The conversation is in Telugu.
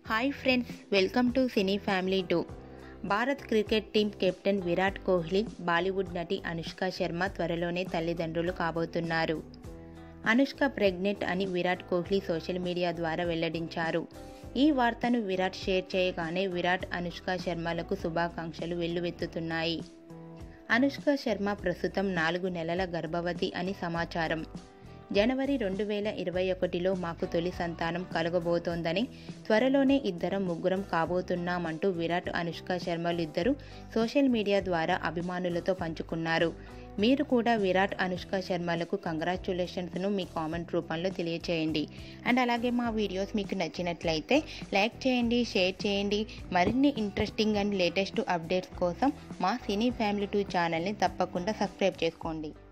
hi friends welcome to cine family two Bharat cricket team captain Virat Kohli Bollywood నటి అనుష్క శర్మ త్వరలోనే తల్లిదండ్రులు కాబోతున్నారు అనుష్క ప్రెగ్నెంట్ అని విరాట్ కోహ్లీ సోషల్ మీడియా ద్వారా వెల్లడించారు ఈ వార్తను విరాట్ షేర్ చేయగానే విరాట్ అనుష్క శర్మలకు శుభాకాంక్షలు వెల్లువెత్తుతున్నాయి అనుష్క శర్మ ప్రస్తుతం నాలుగు నెలల గర్భవతి అని సమాచారం జనవరి రెండు వేల ఇరవై ఒకటిలో మాకు తొలి సంతానం కలగబోతోందని త్వరలోనే ఇద్దరం ముగ్గురం కాబోతున్నామంటూ విరాట్ అనుష్క శర్మలు ఇద్దరు సోషల్ మీడియా ద్వారా అభిమానులతో పంచుకున్నారు మీరు కూడా విరాట్ అనుష్క శర్మలకు కంగ్రాచ్యులేషన్స్ను మీ కామెంట్ రూపంలో తెలియచేయండి అండ్ అలాగే మా వీడియోస్ మీకు నచ్చినట్లయితే లైక్ చేయండి షేర్ చేయండి మరిన్ని ఇంట్రెస్టింగ్ అండ్ లేటెస్ట్ అప్డేట్స్ కోసం మా సినీ ఫ్యామిలీ టూ ఛానల్ని తప్పకుండా సబ్స్క్రైబ్ చేసుకోండి